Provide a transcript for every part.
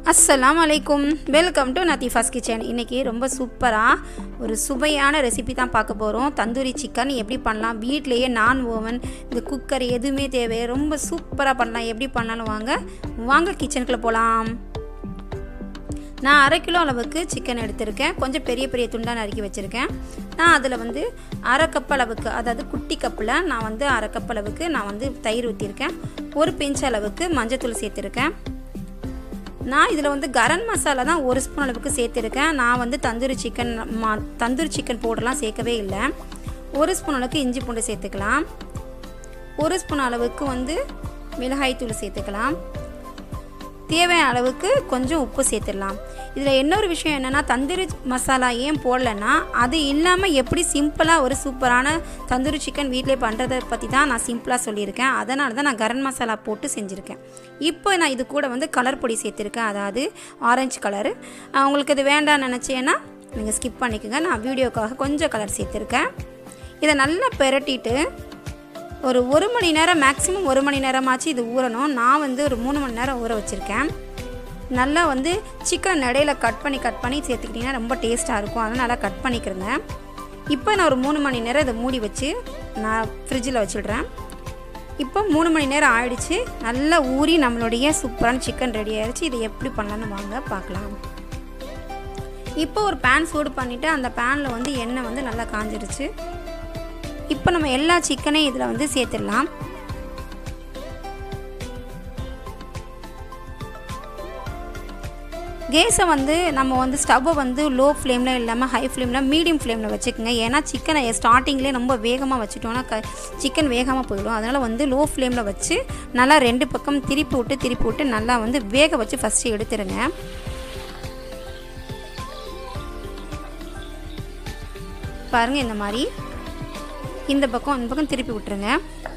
அஸ்ஸலாம் அலைக்கும் welcome to நத்தீஃபாஸ் kitchen இன்றைக்கி ரொம்ப சூப்பராக ஒரு சுவையான ரெசிபி தான் பார்க்க போகிறோம் தந்தூரி சிக்கன் எப்படி பண்ணலாம் வீட்டிலையே நான் ஓவன் இந்த குக்கர் எதுவுமே தேவை ரொம்ப சூப்பராக பண்ணலாம் எப்படி பண்ணாலும் வாங்க வாங்க கிச்சனுக்குள்ளே போகலாம் நான் அரை கிலோ அளவுக்கு சிக்கன் எடுத்திருக்கேன் கொஞ்சம் பெரிய பெரிய துண்டாக நறுக்கி வச்சுருக்கேன் நான் அதில் வந்து அரை கப் அளவுக்கு அதாவது குட்டி கப்பில் நான் வந்து அரை கப் அளவுக்கு நான் வந்து தயிர் ஊற்றிருக்கேன் ஒரு பிஞ்ச் அளவுக்கு மஞ்சத்தூள் சேர்த்துருக்கேன் நான் இதில் வந்து கரம் மசாலா தான் ஒரு ஸ்பூன் அளவுக்கு சேர்த்துருக்கேன் நான் வந்து தந்தூரி சிக்கன் மா தந்தூரி சிக்கன் பவுடர்லாம் சேர்க்கவே இல்லை ஒரு ஸ்பூன் அளவுக்கு இஞ்சி பூண்டு சேர்த்துக்கலாம் ஒரு ஸ்பூன் அளவுக்கு வந்து மிளகாய் தூள் சேர்த்துக்கலாம் தேவையான அளவுக்கு கொஞ்சம் உப்பு சேர்த்துடலாம் இதில் இன்னொரு விஷயம் என்னென்னா தந்தூரி மசாலா ஏன் போடலைன்னா அது இல்லாமல் எப்படி சிம்பிளாக ஒரு சூப்பரான தந்தூரி சிக்கன் வீட்டிலே பண்ணுறதை பற்றி தான் நான் சிம்பிளாக சொல்லியிருக்கேன் அதனால தான் நான் கரம் மசாலா போட்டு செஞ்சுருக்கேன் இப்போ நான் இது கூட வந்து கலர் பொடி சேர்த்துருக்கேன் அதாவது ஆரஞ்சு கலரு உங்களுக்கு இது வேண்டாம்னு நினச்சேன்னா நீங்கள் ஸ்கிப் பண்ணிக்கோங்க நான் வீடியோக்காக கொஞ்சம் கலர் சேர்த்துருக்கேன் இதை நல்லா பெரட்டிட்டு ஒரு ஒரு மணி நேரம் மேக்ஸிமம் ஒரு மணி நேரமாச்சு இது ஊறணும் நான் வந்து ஒரு மூணு மணி நேரம் ஊற வச்சுருக்கேன் நல்லா வந்து சிக்கன் இடையில கட் பண்ணி கட் பண்ணி சேர்த்துக்கிட்டிங்கன்னா ரொம்ப டேஸ்ட்டாக இருக்கும் அதனால் நல்லா கட் பண்ணிக்கிறேங்க இப்போ நான் ஒரு மூணு மணி நேரம் இதை மூடி வச்சு நான் ஃப்ரிட்ஜில் வச்சிடுறேன் இப்போ மூணு மணி நேரம் ஆயிடுச்சு நல்லா ஊறி நம்மளுடைய சூப்பரான சிக்கன் ரெடி ஆயிடுச்சு இதை எப்படி பண்ணலான்னு வாங்க பார்க்கலாம் இப்போ ஒரு பேன் சூடு பண்ணிவிட்டு அந்த பேனில் வந்து எண்ணெய் வந்து நல்லா காஞ்சிருச்சு இப்போ நம்ம எல்லா சிக்கனையும் இதில் வந்து சேர்த்துடலாம் கேஸை வந்து நம்ம வந்து ஸ்டவ்வை வந்து லோ ஃப்ளேமில் இல்லாமல் ஹை ஃப்ளேமில் மீடியம் ஃப்ளேமில் வச்சுக்கோங்க ஏன்னா சிக்கனை ஸ்டார்டிங்லேயே ரொம்ப வேகமாக வச்சுட்டோன்னா க சிக்கன் வேகாமல் போயிடும் அதனால் வந்து லோ ஃப்ளேமில் வச்சு நல்லா ரெண்டு பக்கம் திருப்பி விட்டு திருப்பி விட்டு நல்லா வந்து வேக வச்சு ஃபஸ்ட்டு எடுத்துருங்க பாருங்கள் இந்த மாதிரி இந்த பக்கம் இந்த பக்கம் திருப்பி விட்டுருங்க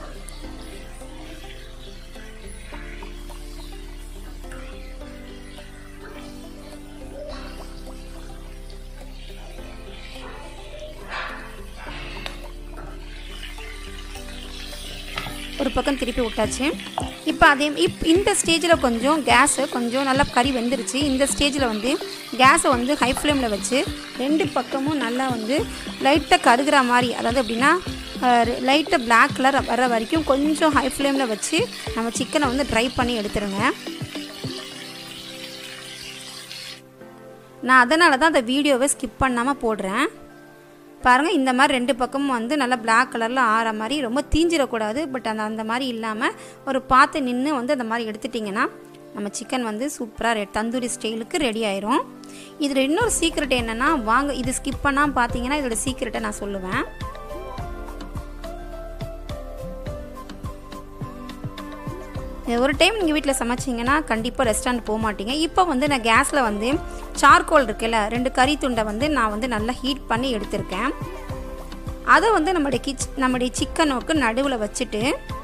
ஒரு பக்கம் திருப்பி விட்டாச்சு இப்போ அதே இப் இந்த ஸ்டேஜில் கொஞ்சம் கேஸை கொஞ்சம் நல்லா கறி வெந்துருச்சு இந்த ஸ்டேஜில் வந்து கேஸை வந்து ஹை ஃப்ளேமில் வச்சு ரெண்டு பக்கமும் நல்லா வந்து லைட்டாக கருகிற மாதிரி அதாவது எப்படின்னா லைட்டாக பிளாக் கலர் வர வரைக்கும் கொஞ்சம் ஹை ஃப்ளேமில் வச்சு நம்ம சிக்கனை வந்து ட்ரை பண்ணி எடுத்துருங்க நான் அதனால தான் அந்த வீடியோவை ஸ்கிப் பண்ணாமல் போடுறேன் பாருங்கள் இந்த மாதிரி ரெண்டு பக்கமும் வந்து நல்லா பிளாக் கலரில் ஆற மாதிரி ரொம்ப தீஞ்சிடக்கூடாது பட் அந்த அந்த மாதிரி இல்லாமல் ஒரு பார்த்து நின்று வந்து அந்த மாதிரி எடுத்துட்டிங்கன்னா நம்ம சிக்கன் வந்து சூப்பராக தந்தூரி ஸ்டைலுக்கு ரெடி ஆயிரும் இதில் இன்னொரு சீக்ரெட் என்னென்னா வாங்க இது ஸ்கிப் பண்ணால் பார்த்தீங்கன்னா இதோட சீக்ரெட்டை நான் சொல்லுவேன் ஒரு டைம் நீங்கள் வீட்டில் சமைச்சிங்கன்னா கண்டிப்பாக ரெஸ்டாரண்ட் போக மாட்டீங்க இப்போ வந்து நான் கேஸில் வந்து சார்கோல் இருக்குல்ல ரெண்டு கறி துண்டை வந்து நான் வந்து நல்லா ஹீட் பண்ணி எடுத்திருக்கேன் அதை வந்து நம்மளுடைய கிச் நம்முடைய சிக்கனுக்கு நடுவில் வச்சுட்டு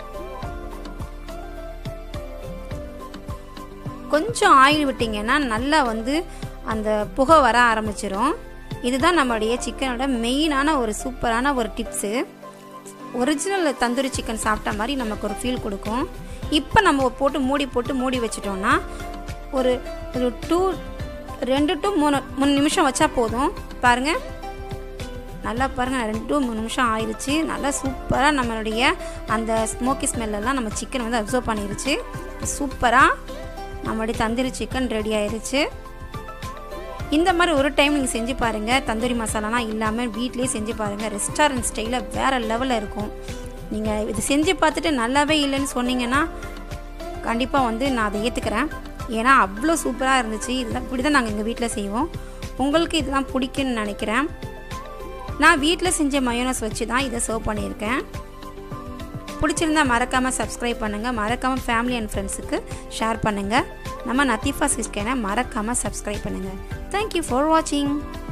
கொஞ்சம் ஆயில் விட்டிங்கன்னா நல்லா வந்து அந்த புகை வர ஆரம்பிச்சிரும் இதுதான் நம்மளுடைய சிக்கனோட மெயினான ஒரு சூப்பரான ஒரு டிப்ஸு ஒரிஜினல் தந்தூரி சிக்கன் சாப்பிட்ட மாதிரி நமக்கு ஒரு ஃபீல் கொடுக்கும் இப்போ நம்ம போட்டு மூடி போட்டு மூடி வச்சிட்டோன்னா ஒரு ஒரு டூ ரெண்டு டு மூணு மூணு நிமிஷம் வச்சா போதும் பாருங்கள் நல்லா பாருங்கள் ரெண்டு டு மூணு நிமிஷம் ஆயிடுச்சு நல்லா சூப்பராக நம்மளுடைய அந்த ஸ்மோக்கி ஸ்மெல்லெல்லாம் நம்ம சிக்கன் வந்து அப்சர்வ் பண்ணிருச்சு சூப்பராக நம்மளுடைய தந்தூரி சிக்கன் ரெடி ஆயிடுச்சு இந்த மாதிரி ஒரு டைம் நீங்கள் செஞ்சு பாருங்கள் தந்தூரி மசாலாலாம் இல்லாமல் வீட்லேயே செஞ்சு பாருங்கள் ரெஸ்டாரண்ட் ஸ்டைலில் வேறு லெவலில் இருக்கும் நீங்கள் இது செஞ்சு பார்த்துட்டு நல்லாவே இல்லைன்னு சொன்னீங்கன்னா கண்டிப்பாக வந்து நான் அதை ஏற்றுக்கிறேன் ஏன்னா அவ்வளோ சூப்பராக இருந்துச்சு இதெல்லாம் இப்படி தான் நாங்கள் எங்கள் வீட்டில் செய்வோம் உங்களுக்கு இதெல்லாம் பிடிக்குன்னு நினைக்கிறேன் நான் வீட்டில் செஞ்ச மயோனஸ் வச்சு தான் இதை சர்வ் பண்ணியிருக்கேன் பிடிச்சிருந்தா மறக்காமல் சப்ஸ்கிரைப் பண்ணுங்கள் மறக்காமல் ஃபேமிலி அண்ட் ஃப்ரெண்ட்ஸுக்கு ஷேர் பண்ணுங்கள் நம்ம நத்தீஃபா சிஸ்கேனை மறக்காமல் சப்ஸ்கிரைப் பண்ணுங்கள் தேங்க்யூ ஃபார் வாட்சிங்